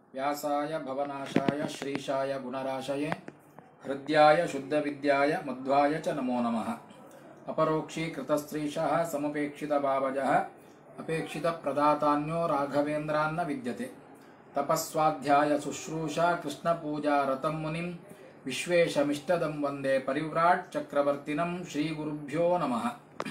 व्यासाय भवनाशाय श्रीशाय गुणराशये हृद्याय शुद्धविद्याय मध्वाय च नमो नमः अपरोक्षीकृतस्त्रीशः समुपेक्षितभावजः अपेक्षितप्रदातान्यो राघवेन्द्रान्न विद्यते तपस्वाध्याय शुश्रूषा कृष्णपूजारतं मुनिं विश्वेशमिष्टदं वन्दे परिव्राट् ಚಕ್ರವರ್ತಿನಂ ಶ್ರೀಗುರುಭ್ಯೋ ನಮಃ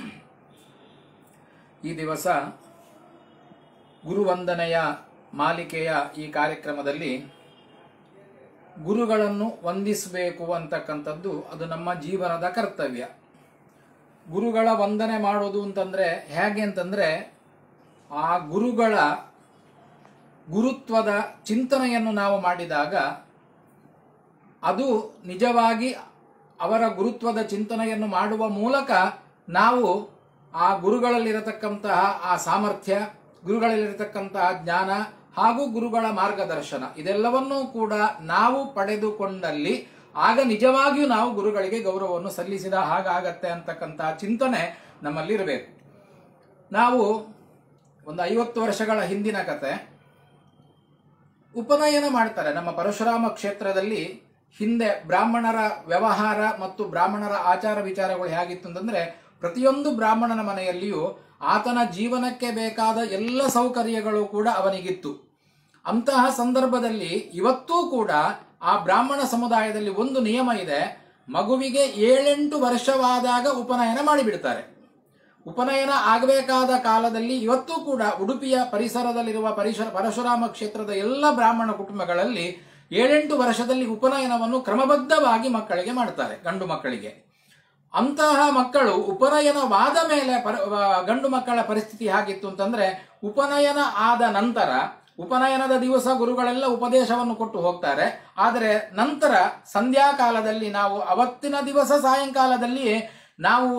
ಈ ದಿವಸ ಗುರುವಂದನೆಯ ಮಾಲಿಕೆಯ ಈ ಕಾರ್ಯಕ್ರಮದಲ್ಲಿ ಗುರುಗಳನ್ನು ವಂದಿಸಬೇಕು ಅಂತಕ್ಕಂಥದ್ದು ಅದು ನಮ್ಮ ಜೀವನದ ಕರ್ತವ್ಯ ಗುರುಗಳ ವಂದನೆ ಮಾಡೋದು ಅಂತಂದ್ರೆ ಹೇಗೆ ಅಂತಂದ್ರೆ ಆ ಗುರುಗಳ ಗುರುತ್ವದ ಚಿಂತನೆಯನ್ನು ನಾವು ಮಾಡಿದಾಗ ಅದು ನಿಜವಾಗಿ ಅವರ ಗುರುತ್ವದ ಚಿಂತನೆಯನ್ನು ಮಾಡುವ ಮೂಲಕ ನಾವು ಆ ಗುರುಗಳಲ್ಲಿರತಕ್ಕಂತಹ ಆ ಸಾಮರ್ಥ್ಯ ಗುರುಗಳಲ್ಲಿರತಕ್ಕಂತಹ ಜ್ಞಾನ ಹಾಗೂ ಗುರುಗಳ ಮಾರ್ಗದರ್ಶನ ಇದೆಲ್ಲವನ್ನೂ ಕೂಡ ನಾವು ಪಡೆದುಕೊಂಡಲ್ಲಿ ಆಗ ನಿಜವಾಗಿಯೂ ನಾವು ಗುರುಗಳಿಗೆ ಗೌರವವನ್ನು ಸಲ್ಲಿಸಿದ ಹಾಗಾಗತ್ತೆ ಅಂತಕ್ಕಂತಹ ಚಿಂತನೆ ನಮ್ಮಲ್ಲಿರಬೇಕು ನಾವು ಒಂದು ಐವತ್ತು ವರ್ಷಗಳ ಹಿಂದಿನ ಕತೆ ಉಪನಯನ ಮಾಡ್ತಾರೆ ನಮ್ಮ ಪರಶುರಾಮ ಕ್ಷೇತ್ರದಲ್ಲಿ ಹಿಂದೆ ಬ್ರಾಹ್ಮಣರ ವ್ಯವಹಾರ ಮತ್ತು ಬ್ರಾಹ್ಮಣರ ಆಚಾರ ವಿಚಾರಗಳು ಹೇಗಿತ್ತು ಅಂತಂದ್ರೆ ಪ್ರತಿಯೊಂದು ಬ್ರಾಹ್ಮಣನ ಮನೆಯಲ್ಲಿಯೂ ಆತನ ಜೀವನಕ್ಕೆ ಬೇಕಾದ ಎಲ್ಲ ಸೌಕರ್ಯಗಳು ಕೂಡ ಅವನಿಗಿತ್ತು ಅಂತಹ ಸಂದರ್ಭದಲ್ಲಿ ಇವತ್ತೂ ಕೂಡ ಆ ಬ್ರಾಹ್ಮಣ ಸಮುದಾಯದಲ್ಲಿ ಒಂದು ನಿಯಮ ಇದೆ ಮಗುವಿಗೆ ಏಳೆಂಟು ವರ್ಷವಾದಾಗ ಉಪನಯನ ಮಾಡಿಬಿಡ್ತಾರೆ ಉಪನಯನ ಆಗಬೇಕಾದ ಕಾಲದಲ್ಲಿ ಇವತ್ತೂ ಕೂಡ ಉಡುಪಿಯ ಪರಿಸರದಲ್ಲಿರುವ ಪರಿಸರ ಪರಶುರಾಮ ಕ್ಷೇತ್ರದ ಎಲ್ಲ ಬ್ರಾಹ್ಮಣ ಕುಟುಂಬಗಳಲ್ಲಿ ಏಳೆಂಟು ವರ್ಷದಲ್ಲಿ ಉಪನಯನವನ್ನು ಕ್ರಮಬದ್ಧವಾಗಿ ಮಕ್ಕಳಿಗೆ ಮಾಡ್ತಾರೆ ಗಂಡು ಮಕ್ಕಳಿಗೆ ಅಂತಹ ಮಕ್ಕಳು ಉಪನಯನವಾದ ಮೇಲೆ ಪರ- ವ- ಗಂಡು ಮಕ್ಕಳ ಪರಿಸ್ಥಿತಿ ಹೇಗಿತ್ತು ಅಂತಂದ್ರೆ ಉಪನಯನ ಆದ ನಂತರ ಉಪನಯನದ ದಿವಸ ಗುರುಗಳೆಲ್ಲ ಉಪದೇಶವನ್ನು ಕೊಟ್ಟು ಹೋಗ್ತಾರೆ ಆದರೆ ನಂತರ ಸಂಧ್ಯಾಕಾಲದಲ್ಲಿ ನಾವು ಅವತ್ತಿನ ದಿವಸ ಸಾಯಂಕಾಲದಲ್ಲಿ ನಾವು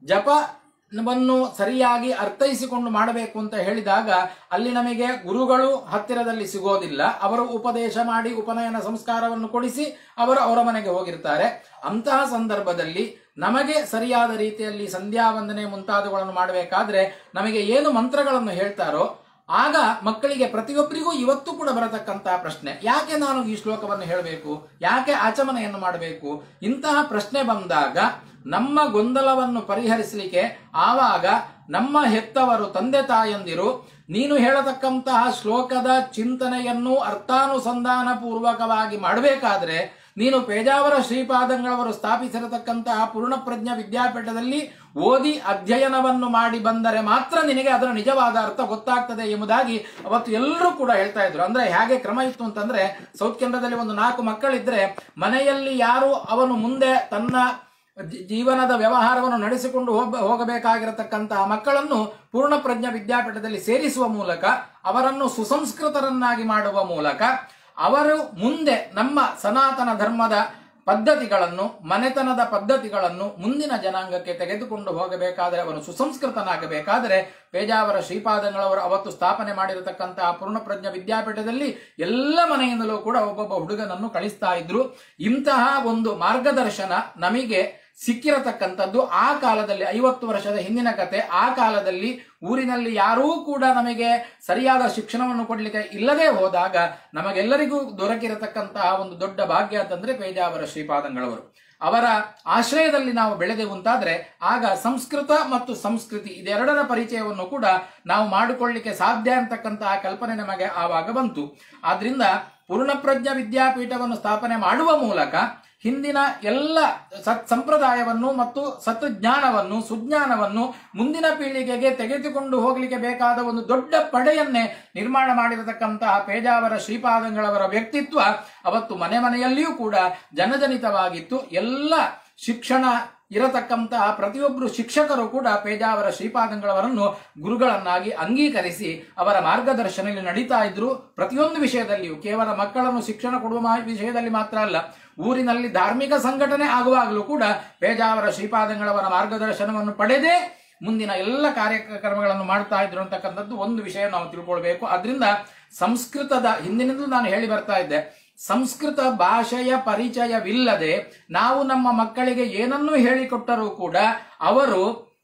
ಜಪವನ್ನು ಸರಿಯಾಗಿ ಅರ್ಥೈಸಿಕೊಂಡು ಮಾಡಬೇಕು ಅಂತ ಹೇಳಿದಾಗ ಅಲ್ಲಿ ನಮಗೆ ಗುರುಗಳು ಹತ್ತಿರದಲ್ಲಿ ಸಿಗೋದಿಲ್ಲ ಅವರು ಉಪದೇಶ ಮಾಡಿ ಉಪನಯನ ಸಂಸ್ಕಾರವನ್ನು ಕೊಡಿಸಿ ಅವರು ಅವರ ಮನೆಗೆ ಹೋಗಿರ್ತಾರೆ ಅಂತಹ ಸಂದರ್ಭದಲ್ಲಿ ನಮಗೆ ಸರಿಯಾದ ರೀತಿಯಲ್ಲಿ ಸಂಧ್ಯಾ ವಂದನೆ ಮುಂತಾದವುಗಳನ್ನು ಮಾಡಬೇಕಾದ್ರೆ ನಮಗೆ ಏನು ಮಂತ್ರಗಳನ್ನು ಹೇಳ್ತಾರೋ ಆಗ ಮಕ್ಕಳಿಗೆ ಪ್ರತಿಯೊಬ್ಬರಿಗೂ ಇವತ್ತು ಕೂಡ ಬರತಕ್ಕಂತಹ ಪ್ರಶ್ನೆ ಯಾಕೆ ನಾನು ಈ ಶ್ಲೋಕವನ್ನು ಹೇಳಬೇಕು ಯಾಕೆ ಆಚಮನೆಯನ್ನು ಮಾಡಬೇಕು ಇಂತಹ ಪ್ರಶ್ನೆ ಬಂದಾಗ ನಮ್ಮ ಗೊಂದಲವನ್ನು ಪರಿಹರಿಸಲಿಕ್ಕೆ ಆವಾಗ ನಮ್ಮ ಹೆತ್ತವರು ತಂದೆ ತಾಯಂದಿರು ನೀನು ಹೇಳತಕ್ಕಂತಹ ಶ್ಲೋಕದ ಚಿಂತನೆಯನ್ನು ಅರ್ಥಾನುಸಂಧಾನ ಪೂರ್ವಕವಾಗಿ ಮಾಡಬೇಕಾದ್ರೆ ನೀನು ಪೇಜಾವರ ಶ್ರೀಪಾದಂಗಳವರು ಸ್ಥಾಪಿಸಿರತಕ್ಕಂತಹ ಪೂರ್ಣಪ್ರಜ್ಞ ವಿದ್ಯಾಪೀಠದಲ್ಲಿ ಓದಿ ಅಧ್ಯಯನವನ್ನು ಮಾಡಿ ಬಂದರೆ ಮಾತ್ರ ನಿನಗೆ ಅದರ ನಿಜವಾದ ಅರ್ಥ ಗೊತ್ತಾಗ್ತದೆ ಎಂಬುದಾಗಿ ಅವತ್ತು ಎಲ್ಲರೂ ಕೂಡ ಹೇಳ್ತಾ ಇದ್ರು ಅಂದ್ರೆ ಹೇಗೆ ಕ್ರಮ ಇತ್ತು ಅಂತಂದ್ರೆ ಸೌತ್ ಕೇಂದ್ರದಲ್ಲಿ ಒಂದು ನಾಲ್ಕು ಮಕ್ಕಳಿದ್ರೆ ಮನೆಯಲ್ಲಿ ಯಾರು ಅವನು ಮುಂದೆ ತನ್ನ ಜಿ- ಜೀವನದ ವ್ಯವಹಾರವನ್ನು ನಡೆಸಿಕೊಂಡು ಹೋಗ ಹೋಗಬೇಕಾಗಿರತಕ್ಕಂತಹ ಮಕ್ಕಳನ್ನು ಪೂರ್ಣಪ್ರಜ್ಞ ವಿದ್ಯಾಪೀಠದಲ್ಲಿ ಸೇರಿಸುವ ಮೂಲಕ ಅವರನ್ನು ಸುಸಂಸ್ಕೃತರನ್ನಾಗಿ ಮಾಡುವ ಮೂಲಕ ಅವರು ಮುಂದೆ ನಮ್ಮ ಸನಾತನ ಧರ್ಮದ ಪದ್ಧತಿಗಳನ್ನು ಮನೆತನದ ಪದ್ಧತಿಗಳನ್ನು ಮುಂದಿನ ಜನಾಂಗಕ್ಕೆ ತೆಗೆದುಕೊಂಡು ಹೋಗಬೇಕಾದರೆ ಅವನು ಸುಸಂಸ್ಕೃತನಾಗಬೇಕಾದರೆ ಪೇಜಾವರ ಶ್ರೀಪಾದಂಗಳವರು ಅವತ್ತು ಸ್ಥಾಪನೆ ಮಾಡಿರತಕ್ಕಂತಹ ಪೂರ್ಣಪ್ರಜ್ಞ ವಿದ್ಯಾಪೀಠದಲ್ಲಿ ಎಲ್ಲ ಮನೆಯಿಂದಲೂ ಕೂಡ ಒಬ್ಬೊಬ್ಬ ಹುಡುಗನನ್ನು ಕಳಿಸ್ತಾ ಇದ್ರು ಇಂತಹ ಒಂದು ಮಾರ್ಗದರ್ಶನ ನಮಗೆ ಸಿಕ್ಕಿರತಕ್ಕಂಥದ್ದು ಆ ಕಾಲದಲ್ಲಿ ಐವತ್ತು ವರ್ಷದ ಹಿಂದಿನ ಕತೆ ಆ ಕಾಲದಲ್ಲಿ ಊರಿನಲ್ಲಿ ಯಾರೂ ಕೂಡ ನಮಗೆ ಸರಿಯಾದ ಶಿಕ್ಷಣವನ್ನು ಕೊಡಲಿಕ್ಕೆ ಇಲ್ಲದೆ ಹೋದಾಗ ನಮಗೆಲ್ಲರಿಗೂ ದೊರಕಿರತಕ್ಕಂತಹ ಒಂದು ದೊಡ್ಡ ಭಾಗ್ಯ ಅಂತಂದ್ರೆ ಪೇಜಾವರ ಶ್ರೀಪಾದಂಗಳವರು ಅವರ ಆಶ್ರಯದಲ್ಲಿ ನಾವು ಬೆಳೆದೆವು ಅಂತಾದ್ರೆ ಆಗ ಸಂಸ್ಕೃತ ಮತ್ತು ಸಂಸ್ಕೃತಿ ಇದೆರಡರ ಪರಿಚಯವನ್ನು ಕೂಡ ನಾವು ಮಾಡಿಕೊಳ್ಳಿಕ್ಕೆ ಸಾಧ್ಯ ಅಂತಕ್ಕಂತಹ ಕಲ್ಪನೆ ನಮಗೆ ಆವಾಗ ಬಂತು ಆದ್ರಿಂದ ಪೂರ್ಣಪ್ರಜ್ಞ ವಿದ್ಯಾಪೀಠವನ್ನು ಸ್ಥಾಪನೆ ಮಾಡುವ ಮೂಲಕ ಹಿಂದಿನ ಎಲ್ಲ ಸತ್ ಸಂಪ್ರದಾಯವನ್ನು ಮತ್ತು ಸತ್ಜ್ಞಾನವನ್ನು ಸುಜ್ಞಾನವನ್ನು ಮುಂದಿನ ಪೀಳಿಗೆಗೆ ತೆಗೆದುಕೊಂಡು ಹೋಗಲಿಕ್ಕೆ ಬೇಕಾದ ಒಂದು ದೊಡ್ಡ ಪಡೆಯನ್ನೇ ನಿರ್ಮಾಣ ಮಾಡಿರತಕ್ಕಂತಹ ಪೇಜಾವರ ಶ್ರೀಪಾದಂಗಳವರ ವ್ಯಕ್ತಿತ್ವ ಅವತ್ತು ಮನೆ ಮನೆಯಲ್ಲಿಯೂ ಕೂಡ ಜನಜನಿತವಾಗಿತ್ತು ಎಲ್ಲ ಶಿಕ್ಷಣ ಇರತಕ್ಕಂತಹ ಪ್ರತಿಯೊಬ್ಬರು ಶಿಕ್ಷಕರು ಕೂಡ ಪೇಜಾವರ ಶ್ರೀಪಾದಂಗಳವರನ್ನು ಗುರುಗಳನ್ನಾಗಿ ಅಂಗೀಕರಿಸಿ ಅವರ ಮಾರ್ಗದರ್ಶನದಲ್ಲಿ ನಡೀತಾ ಇದ್ರು ಪ್ರತಿಯೊಂದು ವಿಷಯದಲ್ಲಿಯೂ ಕೇವಲ ಮಕ್ಕಳನ್ನು ಶಿಕ್ಷಣ ಕೊಡುವ ಮಾ- ವಿಷಯದಲ್ಲಿ ಮಾತ್ರ ಅಲ್ಲ ಊರಿನಲ್ಲಿ ಧಾರ್ಮಿಕ ಸಂಘಟನೆ ಆಗುವಾಗಲೂ ಕೂಡ ಪೇಜಾವರ ಶ್ರೀಪಾದಂಗಳವರ ಮಾರ್ಗದರ್ಶನವನ್ನು ಪಡೆದೇ ಮುಂದಿನ ಎಲ್ಲ ಕಾರ್ಯಕ್ರಮಗಳನ್ನು ಮಾಡ್ತಾ ಇದ್ರು ಅಂತಕ್ಕಂಥದ್ದು ಒಂದು ವಿಷಯ ನಾವು ತಿಳ್ಕೊಳ್ಬೇಕು ಅದರಿಂದ ಸಂಸ್ಕೃತದ ಹಿಂದಿನಿಂದಲೂ ನಾನು ಹೇಳಿ ಬರ್ತಾ ಇದ್ದೆ ಸಂಸ್ಕೃತ ಭಾಷೆಯ ಪರಿಚಯವಿಲ್ಲದೆ ನಾವು ನಮ್ಮ ಮಕ್ಕಳಿಗೆ ಏನನ್ನೂ ಹೇಳಿಕೊಟ್ಟರೂ ಕೂಡ ಅವರು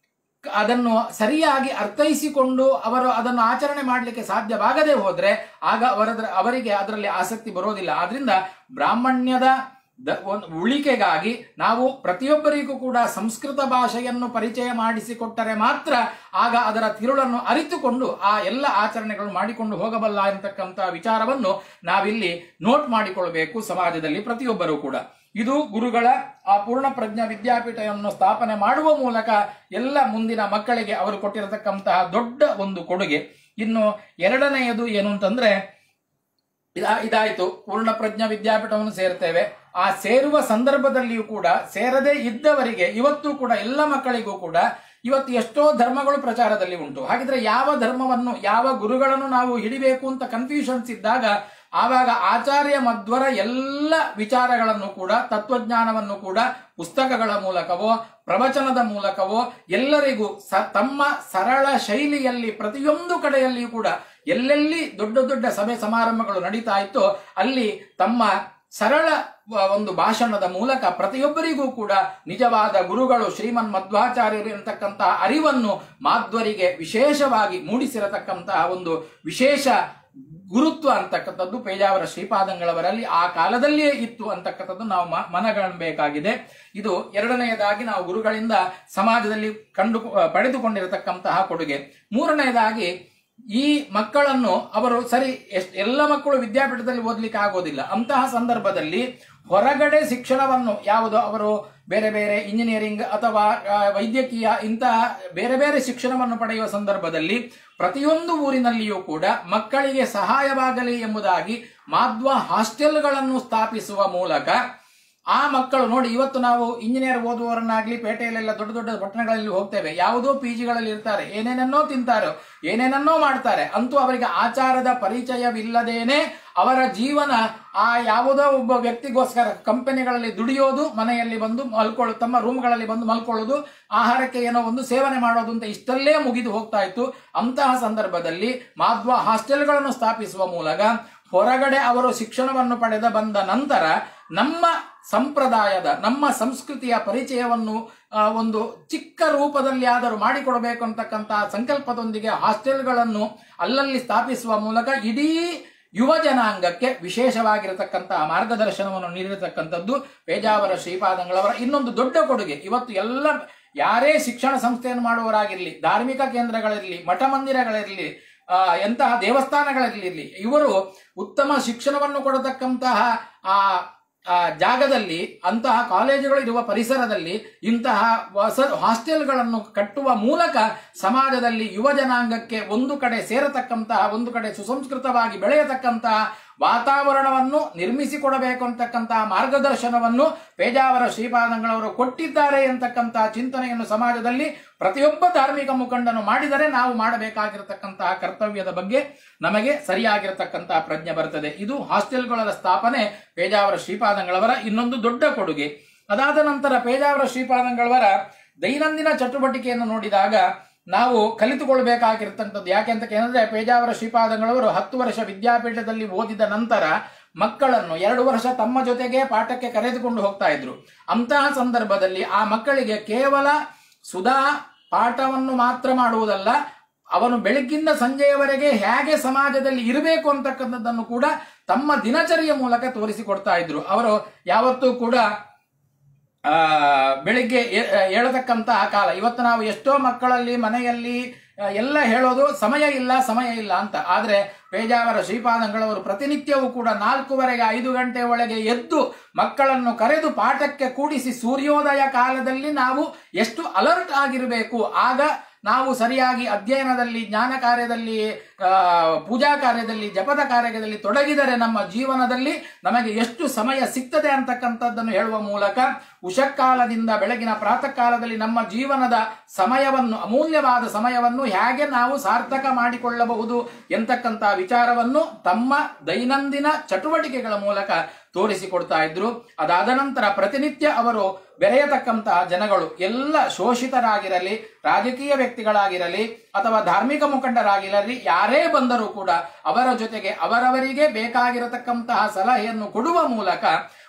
ಕ- ಅದನ್ನು ಸರಿಯಾಗಿ ಅರ್ಥೈಸಿಕೊಂಡು ಅವರು ಅದನ್ನು ಆಚರಣೆ ಮಾಡಲಿಕ್ಕೆ ಸಾಧ್ಯವಾಗದೆ ಹೋದ್ರೆ ಆಗ ಅವರದ್ರ ಅವರಿಗೆ ಅದರಲ್ಲಿ ಆಸಕ್ತಿ ಬರೋದಿಲ್ಲ ಆದ್ರಿಂದ ಬ್ರಾಹ್ಮಣ್ಯದ ದ- ಒಂದು ಉಳಿಕೆಗಾಗಿ ನಾವು ಪ್ರತಿಯೊಬ್ಬರಿಗೂ ಕೂಡ ಸಂಸ್ಕೃತ ಭಾಷೆಯನ್ನು ಪರಿಚಯ ಮಾಡಿಸಿಕೊಟ್ಟರೆ ಮಾತ್ರ ಆಗ ಅದರ ತಿರುಳನ್ನು ಅರಿತುಕೊಂಡು ಆ ಎಲ್ಲ ಆಚರಣೆಗಳು ಮಾಡಿಕೊಂಡು ಹೋಗಬಲ್ಲ ಎಂತಕ್ಕಂಥ ವಿಚಾರವನ್ನು ನಾವಿಲ್ಲಿ ನೋಟ್ ಮಾಡಿಕೊಳ್ಬೇಕು ಸಮಾಜದಲ್ಲಿ ಪ್ರತಿಯೊಬ್ಬರೂ ಕೂಡ ಇದು ಗುರುಗಳ ಆ ಪೂರ್ಣ ಪ್ರಜ್ಞಾ ವಿದ್ಯಾಪೀಠವನ್ನು ಸ್ಥಾಪನೆ ಮಾಡುವ ಮೂಲಕ ಎಲ್ಲ ಮುಂದಿನ ಮಕ್ಕಳಿಗೆ ಅವರು ಕೊಟ್ಟಿರತಕ್ಕಂತಹ ದೊಡ್ಡ ಒಂದು ಕೊಡುಗೆ ಇನ್ನು ಎರಡನೆಯದು ಏನು ಅಂತಂದ್ರೆ ಇದಾ ಇದಾಯ್ತು ಪೂರ್ಣ ಪ್ರಜ್ಞಾ ವಿದ್ಯಾಪೀಠವನ್ನು ಸೇರ್ತೇವೆ ಆ ಸೇರುವ ಸಂದರ್ಭದಲ್ಲಿಯೂ ಕೂಡ ಸೇರದೇ ಇದ್ದವರಿಗೆ ಇವತ್ತು ಕೂಡ ಎಲ್ಲ ಮಕ್ಕಳಿಗೂ ಕೂಡ ಇವತ್ತು ಎಷ್ಟೋ ಧರ್ಮಗಳು ಪ್ರಚಾರದಲ್ಲಿ ಉಂಟು ಹಾಗಿದ್ರೆ ಯಾವ ಧರ್ಮವನ್ನು ಯಾವ ಗುರುಗಳನ್ನು ನಾವು ಹಿಡಿಬೇಕು ಅಂತ ಕನ್ಫ್ಯೂಷನ್ಸ್ ಇದ್ದಾಗ ಆವಾಗ ಆಚಾರ್ಯ ಮಧ್ವರ ಎಲ್ಲ ವಿಚಾರಗಳನ್ನು ಕೂಡ ತತ್ವಜ್ಞಾನವನ್ನು ಕೂಡ ಪುಸ್ತಕಗಳ ಮೂಲಕವೋ ಪ್ರವಚನದ ಮೂಲಕವೋ ಎಲ್ಲರಿಗೂ ಸ ತಮ್ಮ ಸರಳ ಶೈಲಿಯಲ್ಲಿ ಪ್ರತಿಯೊಂದು ಕಡೆಯಲ್ಲಿಯೂ ಕೂಡ ಎಲ್ಲೆಲ್ಲಿ ದೊಡ್ಡ ದೊಡ್ಡ ಸಭೆ ಸಮಾರಂಭಗಳು ನಡೀತಾ ಇತ್ತೋ ಅಲ್ಲಿ ತಮ್ಮ ಸರಳ ವ- ಒಂದು ಭಾಷಣದ ಮೂಲಕ ಪ್ರತಿಯೊಬ್ಬರಿಗೂ ಕೂಡ ನಿಜವಾದ ಗುರುಗಳು ಶ್ರೀಮನ್ ಮಧ್ವಾಚಾರ್ಯರು ಎಂತಕ್ಕಂತಹ ಅರಿವನ್ನು ಮಾಧ್ವರಿಗೆ ವಿಶೇಷವಾಗಿ ಮೂಡಿಸಿರತಕ್ಕಂತಹ ಒಂದು ವಿಶೇಷ ಗುರುತ್ವ ಅಂತಕ್ಕಂಥದ್ದು ಪೇಜಾವರ ಶ್ರೀಪಾದಂಗಳವರಲ್ಲಿ ಆ ಕಾಲದಲ್ಲಿಯೇ ಇತ್ತು ಅಂತಕ್ಕಂಥದ್ದು ನಾವು ಮ- ಮನಗಾಣಬೇಕಾಗಿದೆ ಇದು ಎರಡನೆಯದಾಗಿ ನಾವು ಗುರುಗಳಿಂದ ಸಮಾಜದಲ್ಲಿ ಕಂಡು ಪಡೆದುಕೊಂಡಿರತಕ್ಕಂತಹ ಕೊಡುಗೆ ಮೂರನೆಯದಾಗಿ ಈ ಮಕ್ಕಳನ್ನು ಅವರು ಸರಿ ಎಷ್ಟ್ ಎಲ್ಲ ಮಕ್ಕಳು ವಿದ್ಯಾಪೀಠದಲ್ಲಿ ಓದ್ಲಿಕ್ಕೆ ಆಗೋದಿಲ್ಲ ಅಂತಹ ಸಂದರ್ಭದಲ್ಲಿ ಹೊರಗಡೆ ಶಿಕ್ಷಣವನ್ನು ಯಾವುದು ಅವರು ಬೇರೆ ಬೇರೆ ಇಂಜಿನಿಯರಿಂಗ್ ಅಥವಾ ಆ, ವೈದ್ಯಕೀಯ ಇಂತಹ ಬೇರೆ ಬೇರೆ ಶಿಕ್ಷಣವನ್ನು ಪಡೆಯುವ ಸಂದರ್ಭದಲ್ಲಿ ಪ್ರತಿಯೊಂದು ಊರಿನಲ್ಲಿಯೂ ಕೂಡ ಮಕ್ಕಳಿಗೆ ಸಹಾಯವಾಗಲಿ ಎಂಬುದಾಗಿ ಮಾಧ್ವ ಹಾಸ್ಟೆಲ್ಗಳನ್ನು ಸ್ಥಾಪಿಸುವ ಮೂಲಕ ಆ ಮಕ್ಕಳು ನೋಡಿ ಇವತ್ತು ನಾವು ಇಂಜಿನಿಯರ್ ಓದುವವರನ್ನಾಗ್ಲಿ ಪೇಟೆಯಲ್ಲೆಲ್ಲ ದೊಡ್ಡ ದೊಡ್ಡ ಪಟ್ಟಣಗಳಲ್ಲಿ ಹೋಗ್ತೇವೆ ಯಾವುದೋ ಪಿ ಜಿಗಳಲ್ಲಿ ಇರ್ತಾರೆ ಏನೇನನ್ನೋ ತಿಂತಾರೆ ಏನೇನನ್ನೋ ಮಾಡ್ತಾರೆ ಅಂತೂ ಅವರಿಗೆ ಆಚಾರದ ಪರಿಚಯವಿಲ್ಲದೇನೆ ಅವರ ಜೀವನ ಆ ಯಾವುದೋ ಒಬ್ಬ ವ್ಯಕ್ತಿಗೋಸ್ಕರ ಕಂಪನಿಗಳಲ್ಲಿ ದುಡಿಯೋದು ಮನೆಯಲ್ಲಿ ಬಂದು ಮಲ್ಕೊಳ್ಳೋದು ತಮ್ಮ ರೂಮ್ಗಳಲ್ಲಿ ಬಂದು ಮಲ್ಕೊಳ್ಳೋದು ಆಹಾರಕ್ಕೆ ಏನೋ ಒಂದು ಸೇವನೆ ಮಾಡೋದು ಅಂತ ಇಷ್ಟಲ್ಲೇ ಮುಗಿದು ಹೋಗ್ತಾ ಇತ್ತು ಅಂತಹ ಸಂದರ್ಭದಲ್ಲಿ ಮಾಧ್ವ ಹಾಸ್ಟೆಲ್ಗಳನ್ನು ಸ್ಥಾಪಿಸುವ ಮೂಲಕ ಹೊರಗಡೆ ಅವರು ಶಿಕ್ಷಣವನ್ನು ಪಡೆದ ಬಂದ ನಂತರ ನಮ್ಮ ಸಂಪ್ರದಾಯದ ನಮ್ಮ ಸಂಸ್ಕೃತಿಯ ಪರಿಚಯವನ್ನು ಆ, ಒಂದು ಚಿಕ್ಕ ರೂಪದಲ್ಲಿ ಆದರೂ ಮಾಡಿಕೊಡಬೇಕು ಅಂತಕ್ಕಂತಹ ಸಂಕಲ್ಪದೊಂದಿಗೆ ಹಾಸ್ಟೆಲ್ಗಳನ್ನು ಅಲ್ಲಲ್ಲಿ ಸ್ಥಾಪಿಸುವ ಮೂಲಕ ಇಡೀ ಯುವ ಜನಾಂಗಕ್ಕೆ ವಿಶೇಷವಾಗಿರತಕ್ಕಂತಹ ಮಾರ್ಗದರ್ಶನವನ್ನು ನೀಡಿರತಕ್ಕಂಥದ್ದು ಪೇಜಾವರ ಶ್ರೀಪಾದಂಗಳವರ ಇನ್ನೊಂದು ದೊಡ್ಡ ಕೊಡುಗೆ ಇವತ್ತು ಎಲ್ಲ ಯಾರೇ ಶಿಕ್ಷಣ ಸಂಸ್ಥೆಯನ್ನು ಮಾಡುವವರಾಗಿರಲಿ ಧಾರ್ಮಿಕ ಕೇಂದ್ರಗಳಿರಲಿ ಮಠ ಮಂದಿರಗಳಿರಲಿ ಆ, ಎಂತಹ ದೇವಸ್ಥಾನಗಳಿರಲಿ ಇವರು ಉತ್ತಮ ಶಿಕ್ಷಣವನ್ನು ಕೊಡತಕ್ಕಂತಹ ಆ ಆ ಜಾಗದಲ್ಲಿ ಅಂತಹ ಕಾಲೇಜುಗಳು ಇರುವ ಪರಿಸರದಲ್ಲಿ ಇಂತಹ ವಸ ಹಾಸ್ಟೆಲ್ಗಳನ್ನು ಕಟ್ಟುವ ಮೂಲಕ ಸಮಾಜದಲ್ಲಿ ಯುವ ಜನಾಂಗಕ್ಕೆ ಒಂದು ಕಡೆ ಸೇರತಕ್ಕಂತಹ ಒಂದು ಕಡೆ ಸುಸಂಸ್ಕೃತವಾಗಿ ಬೆಳೆಯತಕ್ಕಂತಹ ವಾತಾವರಣವನ್ನು ನಿರ್ಮಿಸಿಕೊಡಬೇಕು ಅಂತಕ್ಕಂತಹ ಮಾರ್ಗದರ್ಶನವನ್ನು ಪೇಜಾವರ ಶ್ರೀಪಾದಂಗಳವರು ಕೊಟ್ಟಿದ್ದಾರೆ ಎಂತಕ್ಕಂತಹ ಚಿಂತನೆಯನ್ನು ಸಮಾಜದಲ್ಲಿ ಪ್ರತಿಯೊಬ್ಬ ಧಾರ್ಮಿಕ ಮುಖಂಡನು ಮಾಡಿದರೆ ನಾವು ಮಾಡಬೇಕಾಗಿರತಕ್ಕಂತಹ ಕರ್ತವ್ಯದ ಬಗ್ಗೆ ನಮಗೆ ಸರಿಯಾಗಿರತಕ್ಕಂತಹ ಪ್ರಜ್ಞೆ ಬರ್ತದೆ ಇದು ಹಾಸ್ಟೆಲ್ಗಳ ಸ್ಥಾಪನೆ ಪೇಜಾವರ ಶ್ರೀಪಾದಂಗಳವರ ಇನ್ನೊಂದು ದೊಡ್ಡ ಕೊಡುಗೆ ಅದಾದ ನಂತರ ಪೇಜಾವರ ಶ್ರೀಪಾದಂಗಳವರ ದೈನಂದಿನ ಚಟುವಟಿಕೆಯನ್ನು ನೋಡಿದಾಗ ನಾವು ಕಲಿತುಕೊಳ್ಬೇಕಾಗಿರ್ತಕ್ಕಂಥದ್ದು ಯಾಕೆ ಅಂತ ಕೇಳಿದ್ರೆ ಪೇಜಾವರ ಶ್ರೀಪಾದಂಗಳವರು ಹತ್ತು ವರ್ಷ ವಿದ್ಯಾಪೀಠದಲ್ಲಿ ಓದಿದ ನಂತರ ಮಕ್ಕಳನ್ನು ಎರಡು ವರ್ಷ ತಮ್ಮ ಜೊತೆಗೆ ಪಾಠಕ್ಕೆ ಕರೆದುಕೊಂಡು ಹೋಗ್ತಾ ಇದ್ರು ಅಂತಹ ಸಂದರ್ಭದಲ್ಲಿ ಆ ಮಕ್ಕಳಿಗೆ ಕೇವಲ ಸುಧಾ ಪಾಠವನ್ನು ಮಾತ್ರ ಮಾಡುವುದಲ್ಲ ಅವನು ಬೆಳಗ್ಗಿಂದ ಸಂಜೆಯವರೆಗೆ ಹೇಗೆ ಸಮಾಜದಲ್ಲಿ ಇರಬೇಕು ಅಂತಕ್ಕಂಥದ್ದನ್ನು ಕೂಡ ತಮ್ಮ ದಿನಚರಿಯ ಮೂಲಕ ತೋರಿಸಿಕೊಡ್ತಾ ಇದ್ರು ಅವರು ಯಾವತ್ತೂ ಕೂಡ ಆ ಬೆಳಿಗ್ಗೆ ಏ- ಏಳತಕ್ಕಂತಹ ಕಾಲ ಇವತ್ತು ನಾವು ಎಷ್ಟೋ ಮಕ್ಕಳಲ್ಲಿ ಮನೆಯಲ್ಲಿ ಆ, ಎಲ್ಲ ಹೇಳೋದು ಸಮಯ ಇಲ್ಲ ಸಮಯ ಇಲ್ಲ ಅಂತ ಆದ್ರೆ ಪೇಜಾವರ ಶ್ರೀಪಾದಂಗಳವರು ಪ್ರತಿನಿತ್ಯವೂ ಕೂಡ ನಾಲ್ಕೂವರೆಗೆ ಐದು ಗಂಟೆ ಒಳಗೆ ಎದ್ದು ಮಕ್ಕಳನ್ನು ಕರೆದು ಪಾಠಕ್ಕೆ ಕೂಡಿಸಿ ಸೂರ್ಯೋದಯ ಕಾಲದಲ್ಲಿ ನಾವು ಎಷ್ಟು ಅಲರ್ಟ್ ಆಗಿರಬೇಕು ಆಗ ನಾವು ಸರಿಯಾಗಿ ಅಧ್ಯಯನದಲ್ಲಿ ಜ್ಞಾನ ಕಾರ್ಯದಲ್ಲಿ ಆ, ಪೂಜಾ ಕಾರ್ಯದಲ್ಲಿ ಜಪದ ಕಾರ್ಯದಲ್ಲಿ ತೊಡಗಿದರೆ ನಮ್ಮ ಜೀವನದಲ್ಲಿ ನಮಗೆ ಎಷ್ಟು ಸಮಯ ಸಿಗ್ತದೆ ಅಂತಕ್ಕಂಥದ್ದನ್ನು ಹೇಳುವ ಮೂಲಕ ಉಷಕ್ಕಾಲದಿಂದ ಬೆಳಗಿನ ಪ್ರಾತಃ ಕಾಲದಲ್ಲಿ ನಮ್ಮ ಜೀವನದ ಸಮಯವನ್ನು ಅಮೂಲ್ಯವಾದ ಸಮಯವನ್ನು ಹೇಗೆ ನಾವು ಸಾರ್ಥಕ ಮಾಡಿಕೊಳ್ಳಬಹುದು ಎಂತಕ್ಕಂಥ ವಿಚಾರವನ್ನು ತಮ್ಮ ದೈನಂದಿನ ಚಟುವಟಿಕೆಗಳ ಮೂಲಕ ತೋರಿಸಿಕೊಡ್ತಾ ಇದ್ರು ಅದಾದ ನಂತರ ಪ್ರತಿನಿತ್ಯ ಅವರು ಬೆರೆಯತಕ್ಕಂತಹ ಜನಗಳು ಎಲ್ಲ ಶೋಷಿತರಾಗಿರಲಿ ರಾಜಕೀಯ ವ್ಯಕ್ತಿಗಳಾಗಿರಲಿ ಅಥವಾ ಧಾರ್ಮಿಕ ಮುಖಂಡರಾಗಿರಲಿ ಯಾರೇ ಬಂದರೂ ಕೂಡ ಅವರ ಜೊತೆಗೆ ಅವರವರಿಗೆ ಬೇಕಾಗಿರತಕ್ಕಂತಹ ಸಲಹೆಯನ್ನು ಕೊಡುವ ಮೂಲಕ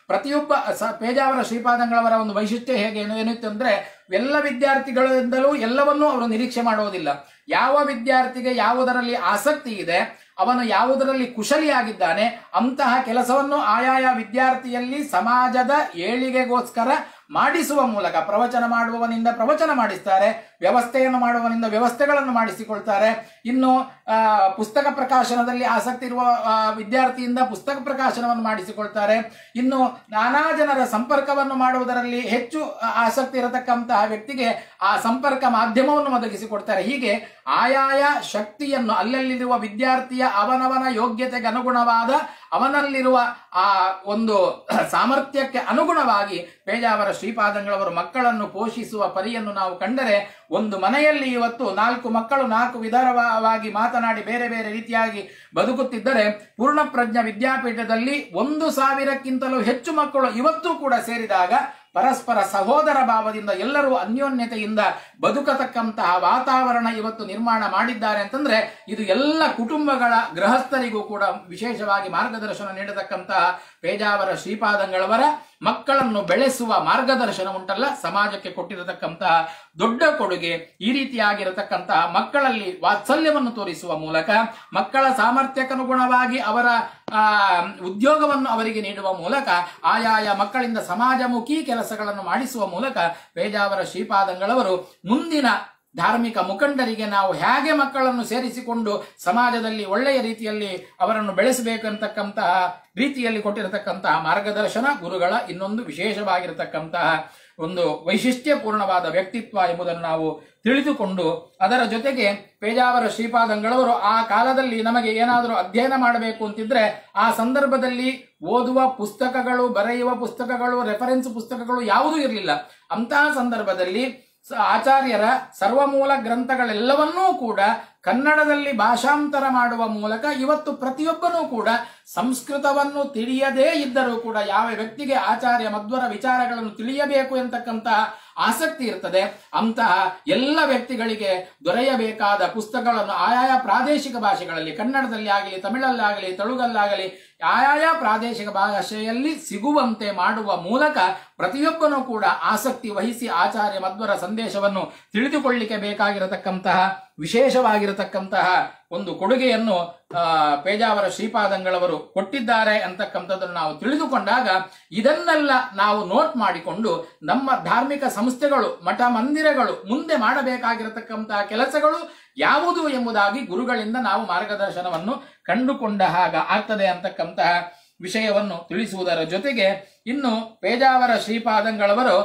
ಪ್ರತಿಯೊಬ್ಬ ಸ- ಪೇಜಾವರ ಶ್ರೀಪಾದಂಗಳವರ ಒಂದು ವೈಶಿಷ್ಟ್ಯ ಹೇಗೆ ಏನು ಏನಿತ್ತು ಅಂದ್ರೆ ಎಲ್ಲ ವಿದ್ಯಾರ್ಥಿಗಳಿಂದಲೂ ಎಲ್ಲವನ್ನೂ ಅವರು ನಿರೀಕ್ಷೆ ಮಾಡುವುದಿಲ್ಲ ಯಾವ ವಿದ್ಯಾರ್ಥಿಗೆ ಯಾವುದರಲ್ಲಿ ಆಸಕ್ತಿ ಇದೆ ಅವನು ಯಾವುದರಲ್ಲಿ ಕುಶಲಿಯಾಗಿದ್ದಾನೆ ಅಂತಹ ಕೆಲಸವನ್ನು ಆಯಾಯ ವಿದ್ಯಾರ್ಥಿಯಲ್ಲಿ ಸಮಾಜದ ಏಳಿಗೆಗೋಸ್ಕರ ಮಾಡಿಸುವ ಮೂಲಕ ಪ್ರವಚನ ಮಾಡುವವನಿಂದ ಪ್ರವಚನ ಮಾಡಿಸ್ತಾರೆ ವ್ಯವಸ್ಥೆಯನ್ನು ಮಾಡುವವನಿಂದ ವ್ಯವಸ್ಥೆಗಳನ್ನು ಮಾಡಿಸಿಕೊಳ್ತಾರೆ ಇನ್ನು ಆ, ಪುಸ್ತಕ ಪ್ರಕಾಶನದಲ್ಲಿ ಆಸಕ್ತಿ ಇರುವ ಆ, ವಿದ್ಯಾರ್ಥಿಯಿಂದ ಪುಸ್ತಕ ಪ್ರಕಾಶನವನ್ನು ಮಾಡಿಸಿಕೊಳ್ತಾರೆ ಇನ್ನು ನಾನಾ ಜನರ ಸಂಪರ್ಕವನ್ನು ಮಾಡುವುದರಲ್ಲಿ ಹೆಚ್ಚು ಆ, ಆಸಕ್ತಿ ಇರತಕ್ಕಂತಹ ವ್ಯಕ್ತಿಗೆ ಆ ಸಂಪರ್ಕ ಮಾಧ್ಯಮವನ್ನು ಒದಗಿಸಿಕೊಡ್ತಾರೆ ಹೀಗೆ ಆಯಾಯ ಶಕ್ತಿಯನ್ನು ಅಲ್ಲಲ್ಲಿರುವ ವಿದ್ಯಾರ್ಥಿಯ ಅವನವನ ಯೋಗ್ಯತೆಗೆ ಅನುಗುಣವಾದ ಅವನಲ್ಲಿರುವ ಆ ಒಂದು ಸಾಮರ್ಥ್ಯಕ್ಕೆ ಅನುಗುಣವಾಗಿ ಪೇಜಾವರ ಶ್ರೀಪಾದಂಗಳವರು ಮಕ್ಕಳನ್ನು ಪೋಷಿಸುವ ಪರಿಯನ್ನು ನಾವು ಕಂಡರೆ ಒಂದು ಮನೆಯಲ್ಲಿ ಇವತ್ತು ನಾಲ್ಕು ಮಕ್ಕಳು ನಾಲ್ಕು ವಿಧವಾಗಿ ಮಾತನಾಡಿ ಬೇರೆ ಬೇರೆ ರೀತಿಯಾಗಿ ಬದುಕುತ್ತಿದ್ದರೆ ಪೂರ್ಣಪ್ರಜ್ಞ ವಿದ್ಯಾಪೀಠದಲ್ಲಿ ಒಂದು ಸಾವಿರಕ್ಕಿಂತಲೂ ಹೆಚ್ಚು ಮಕ್ಕಳು ಇವತ್ತು ಕೂಡ ಸೇರಿದಾಗ ಪರಸ್ಪರ ಸಹೋದರ ಭಾವದಿಂದ ಎಲ್ಲರೂ ಅನ್ಯೋನ್ಯತೆಯಿಂದ ಬದುಕತಕ್ಕಂತಹ ವಾತಾವರಣ ಇವತ್ತು ನಿರ್ಮಾಣ ಮಾಡಿದ್ದಾರೆ ಅಂತಂದ್ರೆ ಇದು ಎಲ್ಲ ಕುಟುಂಬಗಳ ಗೃಹಸ್ಥರಿಗೂ ಕೂಡ ವಿಶೇಷವಾಗಿ ಮಾರ್ಗದರ್ಶನ ನೀಡತಕ್ಕಂತಹ ಪೇಜಾವರ ಶ್ರೀಪಾದಂಗಳವರ ಮಕ್ಕಳನ್ನು ಬೆಳೆಸುವ ಮಾರ್ಗದರ್ಶನ ಉಂಟಲ್ಲ ಸಮಾಜಕ್ಕೆ ಕೊಟ್ಟಿರತಕ್ಕಂತಹ ದೊಡ್ಡ ಕೊಡುಗೆ ಈ ರೀತಿಯಾಗಿರತಕ್ಕಂತಹ ಮಕ್ಕಳಲ್ಲಿ ವಾತ್ಸಲ್ಯವನ್ನು ತೋರಿಸುವ ಮೂಲಕ ಮಕ್ಕಳ ಸಾಮರ್ಥ್ಯಕ್ಕನುಗುಣವಾಗಿ ಅವರ ಆ, ಉದ್ಯೋಗವನ್ನು ಅವರಿಗೆ ನೀಡುವ ಮೂಲಕ ಆಯಾಯ ಮಕ್ಕಳಿಂದ ಸಮಾಜಮುಖಿ ಕೆಲಸಗಳನ್ನು ಮಾಡಿಸುವ ಮೂಲಕ ಪೇಜಾವರ ಶ್ರೀಪಾದಂಗಳವರು ಮುಂದಿನ ಧಾರ್ಮಿಕ ಮುಖಂಡರಿಗೆ ನಾವು ಹೇಗೆ ಮಕ್ಕಳನ್ನು ಸೇರಿಸಿಕೊಂಡು ಸಮಾಜದಲ್ಲಿ ಒಳ್ಳೆಯ ರೀತಿಯಲ್ಲಿ ಅವರನ್ನು ಬೆಳೆಸಬೇಕು ಅಂತಕ್ಕಂತಹ ರೀತಿಯಲ್ಲಿ ಕೊಟ್ಟಿರತಕ್ಕಂತಹ ಮಾರ್ಗದರ್ಶನ ಗುರುಗಳ ಇನ್ನೊಂದು ವಿಶೇಷವಾಗಿರತಕ್ಕಂತಹ ಒಂದು ವೈಶಿಷ್ಟ್ಯಪೂರ್ಣವಾದ ವ್ಯಕ್ತಿತ್ವ ಎಂಬುದನ್ನು ನಾವು ತಿಳಿದುಕೊಂಡು ಅದರ ಜೊತೆಗೆ ಪೇಜಾವರ ಶ್ರೀಪಾದಂಗಳವರು ಆ ಕಾಲದಲ್ಲಿ ನಮಗೆ ಏನಾದರೂ ಅಧ್ಯಯನ ಮಾಡಬೇಕು ಅಂತಿದ್ರೆ ಆ ಸಂದರ್ಭದಲ್ಲಿ ಓದುವ ಪುಸ್ತಕಗಳು ಬರೆಯುವ ಪುಸ್ತಕಗಳು ರೆಫರೆನ್ಸ್ ಪುಸ್ತಕಗಳು ಯಾವುದೂ ಇರಲಿಲ್ಲ ಅಂತಹ ಸಂದರ್ಭದಲ್ಲಿ ಸ- ಆಚಾರ್ಯರ ಸರ್ವಮೂಲ ಗ್ರಂಥಗಳೆಲ್ಲವನ್ನೂ ಕೂಡ ಕನ್ನಡದಲ್ಲಿ ಭಾಷಾಂತರ ಮಾಡುವ ಮೂಲಕ ಇವತ್ತು ಪ್ರತಿಯೊಬ್ಬನೂ ಕೂಡ ಸಂಸ್ಕೃತವನ್ನು ತಿಳಿಯದೇ ಇದ್ದರೂ ಕೂಡ ಯಾವ ವ್ಯಕ್ತಿಗೆ ಆಚಾರ್ಯ ಮಧ್ವರ ವಿಚಾರಗಳನ್ನು ತಿಳಿಯಬೇಕು ಎಂತಕ್ಕಂತಹ ಆಸಕ್ತಿ ಇರ್ತದೆ ಅಂತಹ ಎಲ್ಲ ವ್ಯಕ್ತಿಗಳಿಗೆ ದೊರೆಯಬೇಕಾದ ಪುಸ್ತಕಗಳನ್ನು ಆಯಾಯ ಪ್ರಾದೇಶಿಕ ಭಾಷೆಗಳಲ್ಲಿ ಕನ್ನಡದಲ್ಲಿ ಆಗಲಿ ತಮಿಳಲ್ಲಾಗಲಿ ತೆಲುಗಲ್ಲಾಗಲಿ ಆಯಾಯ ಪ್ರಾದೇಶಿಕ ಭಾಷೆಯಲ್ಲಿ ಸಿಗುವಂತೆ ಮಾಡುವ ಮೂಲಕ ಪ್ರತಿಯೊಬ್ಬನೂ ಕೂಡ ಆಸಕ್ತಿ ವಹಿಸಿ ಆಚಾರ್ಯ ಮಧ್ವರ ಸಂದೇಶವನ್ನು ತಿಳಿದುಕೊಳ್ಳಿಕ್ಕೆ ಬೇಕಾಗಿರತಕ್ಕಂತಹ ವಿಶೇಷವಾಗಿರತಕ್ಕಂತಹ ಒಂದು ಕೊಡುಗೆಯನ್ನು ಆ, ಪೇಜಾವರ ಶ್ರೀಪಾದಂಗಳವರು ಕೊಟ್ಟಿದ್ದಾರೆ ಅಂತಕ್ಕಂಥದ್ದನ್ನು ನಾವು ತಿಳಿದುಕೊಂಡಾಗ ಇದನ್ನೆಲ್ಲ ನಾವು ನೋಟ್ ಮಾಡಿಕೊಂಡು ನಮ್ಮ ಧಾರ್ಮಿಕ ಸಂಸ್ಥೆಗಳು ಮಠ ಮಂದಿರಗಳು ಮುಂದೆ ಮಾಡಬೇಕಾಗಿರತಕ್ಕಂತಹ ಕೆಲಸಗಳು ಯಾವುದು ಎಂಬುದಾಗಿ ಗುರುಗಳಿಂದ ನಾವು ಮಾರ್ಗದರ್ಶನವನ್ನು ಕಂಡುಕೊಂಡ ಹಾಗ ಆಗ್ತದೆ ಅಂತಕ್ಕಂತಹ ವಿಷಯವನ್ನು ತಿಳಿಸುವುದರ ಜೊತೆಗೆ ಇನ್ನು ಪೇಜಾವರ ಶ್ರೀಪಾದಂಗಳವರು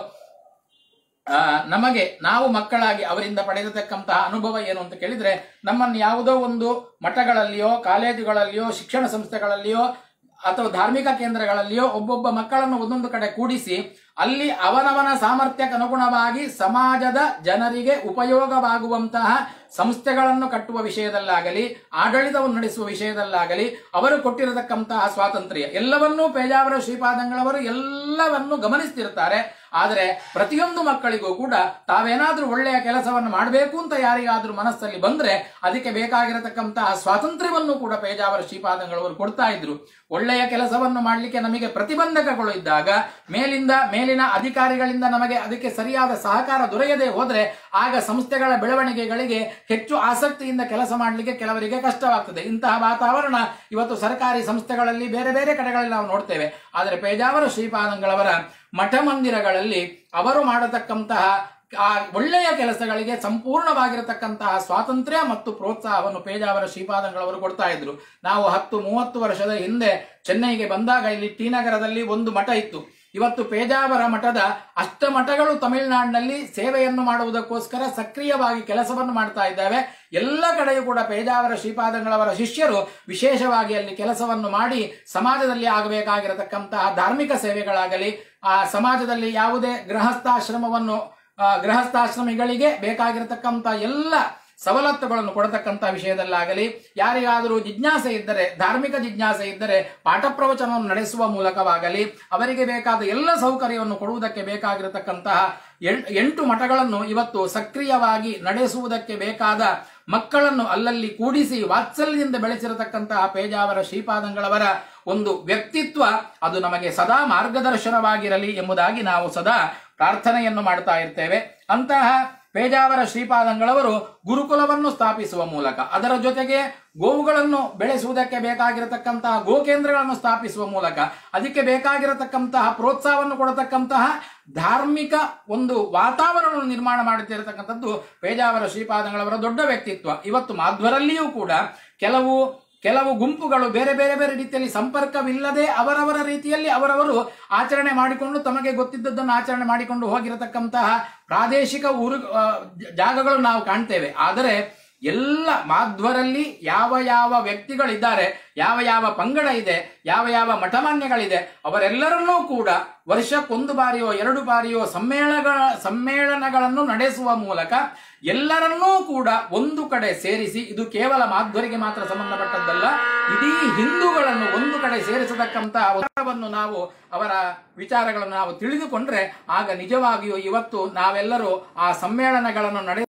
ಆ, ನಮಗೆ ನಾವು ಮಕ್ಕಳಾಗಿ ಅವರಿಂದ ಪಡೆದಿರತಕ್ಕಂತಹ ಅನುಭವ ಏನು ಅಂತ ಕೇಳಿದ್ರೆ ನಮ್ಮನ್ನು ಯಾವುದೋ ಒಂದು ಮಠಗಳಲ್ಲಿಯೋ ಕಾಲೇಜುಗಳಲ್ಲಿಯೋ ಶಿಕ್ಷಣ ಸಂಸ್ಥೆಗಳಲ್ಲಿಯೋ ಅಥವಾ ಧಾರ್ಮಿಕ ಕೇಂದ್ರಗಳಲ್ಲಿಯೋ ಒಬ್ಬೊಬ್ಬ ಮಕ್ಕಳನ್ನು ಒಂದೊಂದು ಕಡೆ ಕೂಡಿಸಿ ಅಲ್ಲಿ ಅವನವನ ಸಾಮರ್ಥ್ಯಕ್ಕೆ ಅನುಗುಣವಾಗಿ ಸಮಾಜದ ಜನರಿಗೆ ಉಪಯೋಗವಾಗುವಂತಹ ಸಂಸ್ಥೆಗಳನ್ನು ಕಟ್ಟುವ ವಿಷಯದಲ್ಲಾಗಲಿ ಆಡಳಿತವನ್ನು ನಡೆಸುವ ವಿಷಯದಲ್ಲಾಗಲಿ ಅವರು ಕೊಟ್ಟಿರತಕ್ಕಂತಹ ಸ್ವಾತಂತ್ರ್ಯ ಎಲ್ಲವನ್ನೂ ಪೇಜಾವರ ಶ್ರೀಪಾದಂಗಳವರು ಎಲ್ಲವನ್ನು ಗಮನಿಸ್ತಿರ್ತಾರೆ ಆದರೆ ಪ್ರತಿಯೊಂದು ಮಕ್ಕಳಿಗೂ ಕೂಡ ತಾವೇನಾದ್ರೂ ಒಳ್ಳೆಯ ಕೆಲಸವನ್ನು ಮಾಡಬೇಕು ಅಂತ ಯಾರಿಗಾದ್ರೂ ಮನಸ್ಸಲ್ಲಿ ಬಂದ್ರೆ ಅದಕ್ಕೆ ಬೇಕಾಗಿರತಕ್ಕಂತಹ ಸ್ವಾತಂತ್ರ್ಯವನ್ನು ಕೂಡ ಪೇಜಾವರ ಶ್ರೀಪಾದಂಗಳವರು ಕೊಡ್ತಾ ಇದ್ರು ಒಳ್ಳೆಯ ಕೆಲಸವನ್ನು ಮಾಡಲಿಕ್ಕೆ ನಮಗೆ ಪ್ರತಿಬಂಧಕಗಳು ಇದ್ದಾಗ ಮೇಲಿಂದ ಮೇಲಿನ ಅಧಿಕಾರಿಗಳಿಂದ ನಮಗೆ ಅದಕ್ಕೆ ಸರಿಯಾದ ಸಹಕಾರ ದೊರೆಯದೆ ಹೋದ್ರೆ ಆಗ ಸಂಸ್ಥೆಗಳ ಬೆಳವಣಿಗೆಗಳಿಗೆ ಹೆಚ್ಚು ಆಸಕ್ತಿಯಿಂದ ಕೆಲಸ ಮಾಡಲಿಕ್ಕೆ ಕೆಲವರಿಗೆ ಕಷ್ಟವಾಗ್ತದೆ ಇಂತಹ ವಾತಾವರಣ ಇವತ್ತು ಸರ್ಕಾರಿ ಸಂಸ್ಥೆಗಳಲ್ಲಿ ಬೇರೆ ಬೇರೆ ಕಡೆಗಳಲ್ಲಿ ನಾವು ನೋಡ್ತೇವೆ ಆದರೆ ಪೇಜಾವರ ಶ್ರೀಪಾದಂಗಳವರ ಮಠ ಮಂದಿರಗಳಲ್ಲಿ ಅವರು ಮಾಡತಕ್ಕಂತಹ ಆ ಒಳ್ಳೆಯ ಕೆಲಸಗಳಿಗೆ ಸಂಪೂರ್ಣವಾಗಿರತಕ್ಕಂತಹ ಸ್ವಾತಂತ್ರ್ಯ ಮತ್ತು ಪ್ರೋತ್ಸಾಹವನ್ನು ಪೇಜಾವರ ಶ್ರೀಪಾದಂಗಳವರು ಕೊಡ್ತಾ ಇದ್ರು ನಾವು ಹತ್ತು ಮೂವತ್ತು ವರ್ಷದ ಹಿಂದೆ ಚೆನ್ನೈಗೆ ಬಂದಾಗ ಇಲ್ಲಿ ಟಿ ನಗರದಲ್ಲಿ ಒಂದು ಮಠ ಇತ್ತು ಇವತ್ತು ಪೇಜಾವರ ಮಠದ ಅಷ್ಟ ಮಠಗಳು ತಮಿಳುನಾಡಿನಲ್ಲಿ ಸೇವೆಯನ್ನು ಮಾಡುವುದಕ್ಕೋಸ್ಕರ ಸಕ್ರಿಯವಾಗಿ ಕೆಲಸವನ್ನು ಮಾಡ್ತಾ ಇದ್ದಾವೆ ಎಲ್ಲ ಕಡೆಯೂ ಕೂಡ ಪೇಜಾವರ ಶ್ರೀಪಾದಂಗಳವರ ಶಿಷ್ಯರು ವಿಶೇಷವಾಗಿ ಅಲ್ಲಿ ಕೆಲಸವನ್ನು ಮಾಡಿ ಸಮಾಜದಲ್ಲಿ ಆಗಬೇಕಾಗಿರತಕ್ಕಂತಹ ಧಾರ್ಮಿಕ ಸೇವೆಗಳಾಗಲಿ ಆ ಸಮಾಜದಲ್ಲಿ ಯಾವುದೇ ಗೃಹಸ್ಥಾಶ್ರಮವನ್ನು ಆ, ಗೃಹಸ್ಥಾಶ್ರಮಿಗಳಿಗೆ ಬೇಕಾಗಿರತಕ್ಕಂಥ ಎಲ್ಲ ಸವಲತ್ತುಗಳನ್ನು ಕೊಡತಕ್ಕಂಥ ವಿಷಯದಲ್ಲಾಗಲಿ ಯಾರಿಗಾದರೂ ಜಿಜ್ಞಾಸೆ ಇದ್ದರೆ ಧಾರ್ಮಿಕ ಜಿಜ್ಞಾಸೆ ಇದ್ದರೆ ಪಾಠ ಪ್ರವಚನವನ್ನು ನಡೆಸುವ ಮೂಲಕವಾಗಲಿ ಅವರಿಗೆ ಬೇಕಾದ ಎಲ್ಲ ಸೌಕರ್ಯವನ್ನು ಕೊಡುವುದಕ್ಕೆ ಬೇಕಾಗಿರತಕ್ಕಂತಹ ಎಂ- ಎಂಟು ಮಠಗಳನ್ನು ಇವತ್ತು ಸಕ್ರಿಯವಾಗಿ ನಡೆಸುವುದಕ್ಕೆ ಬೇಕಾದ ಮಕ್ಕಳನ್ನು ಅಲ್ಲಲ್ಲಿ ಕೂಡಿಸಿ ವಾತ್ಸಲ್ಯದಿಂದ ಬೆಳೆಸಿರತಕ್ಕಂತಹ ಪೇಜಾವರ ಶ್ರೀಪಾದಂಗಳವರ ಒಂದು ವ್ಯಕ್ತಿತ್ವ ಅದು ನಮಗೆ ಸದಾ ಮಾರ್ಗದರ್ಶನವಾಗಿರಲಿ ಎಂಬುದಾಗಿ ನಾವು ಸದಾ ಪ್ರಾರ್ಥನೆಯನ್ನು ಮಾಡ್ತಾ ಇರ್ತೇವೆ ಅಂತಹ ಪೇಜಾವರ ಶ್ರೀಪಾದಂಗಳವರು ಗುರುಕುಲವನ್ನು ಸ್ಥಾಪಿಸುವ ಮೂಲಕ ಅದರ ಜೊತೆಗೆ ಗೋವುಗಳನ್ನು ಬೆಳೆಸುವುದಕ್ಕೆ ಬೇಕಾಗಿರತಕ್ಕಂತಹ ಗೋಕೇಂದ್ರಗಳನ್ನು ಸ್ಥಾಪಿಸುವ ಮೂಲಕ ಅದಕ್ಕೆ ಬೇಕಾಗಿರತಕ್ಕಂತಹ ಪ್ರೋತ್ಸಾಹವನ್ನು ಕೊಡತಕ್ಕಂತಹ ಧಾರ್ಮಿಕ ಒಂದು ವಾತಾವರಣವನ್ನು ನಿರ್ಮಾಣ ಮಾಡುತ್ತಿರತಕ್ಕಂಥದ್ದು ಪೇಜಾವರ ಶ್ರೀಪಾದಂಗಳವರ ದೊಡ್ಡ ವ್ಯಕ್ತಿತ್ವ ಇವತ್ತು ಮಾಧ್ವರಲ್ಲಿಯೂ ಕೂಡ ಕೆಲವು ಕೆಲವು ಗುಂಪುಗಳು ಬೇರೆ ಬೇರೆ ಬೇರೆ ರೀತಿಯಲ್ಲಿ ಸಂಪರ್ಕವಿಲ್ಲದೆ ಅವರವರ ರೀತಿಯಲ್ಲಿ ಅವರವರು ಆಚರಣೆ ಮಾಡಿಕೊಂಡು ತಮಗೆ ಗೊತ್ತಿದ್ದದ್ದನ್ನು ಆಚರಣೆ ಮಾಡಿಕೊಂಡು ಹೋಗಿರತಕ್ಕಂತಹ ಪ್ರಾದೇಶಿಕ ಊರು ಆ, ಜ- ಜಾಗಗಳು ನಾವು ಕಾಣ್ತೇವೆ ಆದರೆ ಎಲ್ಲ ಮಾಧ್ವರಲ್ಲಿ ಯಾವ ಯಾವ ವ್ಯಕ್ತಿಗಳಿದ್ದಾರೆ ಯಾವ ಯಾವ ಪಂಗಡ ಇದೆ ಯಾವ ಯಾವ ಮಠಮಾನ್ಯಗಳಿದೆ ಅವರೆಲ್ಲರನ್ನೂ ಕೂಡ ವರ್ಷಕ್ಕೊಂದು ಬಾರಿಯೋ ಎರಡು ಬಾರಿಯೋ ಸಮ್ಮೇಳನಗಳ ಸಮ್ಮೇಳನಗಳನ್ನು ನಡೆಸುವ ಮೂಲಕ ಎಲ್ಲರನ್ನೂ ಕೂಡ ಒಂದು ಕಡೆ ಸೇರಿಸಿ ಇದು ಕೇವಲ ಮಾಧ್ವರಿಗೆ ಮಾತ್ರ ಸಂಬಂಧಪಟ್ಟದ್ದಲ್ಲ ಇಡೀ ಹಿಂದೂಗಳನ್ನು ಒಂದು ಕಡೆ ಸೇರಿಸತಕ್ಕಂತಹ ಉತ್ತರವನ್ನು ನಾವು ಅವರ ವಿಚಾರಗಳನ್ನು ನಾವು ತಿಳಿದುಕೊಂಡ್ರೆ ಆಗ ನಿಜವಾಗಿಯೂ ಇವತ್ತು ನಾವೆಲ್ಲರೂ ಆ ಸಮ್ಮೇಳನಗಳನ್ನು ನಡೆ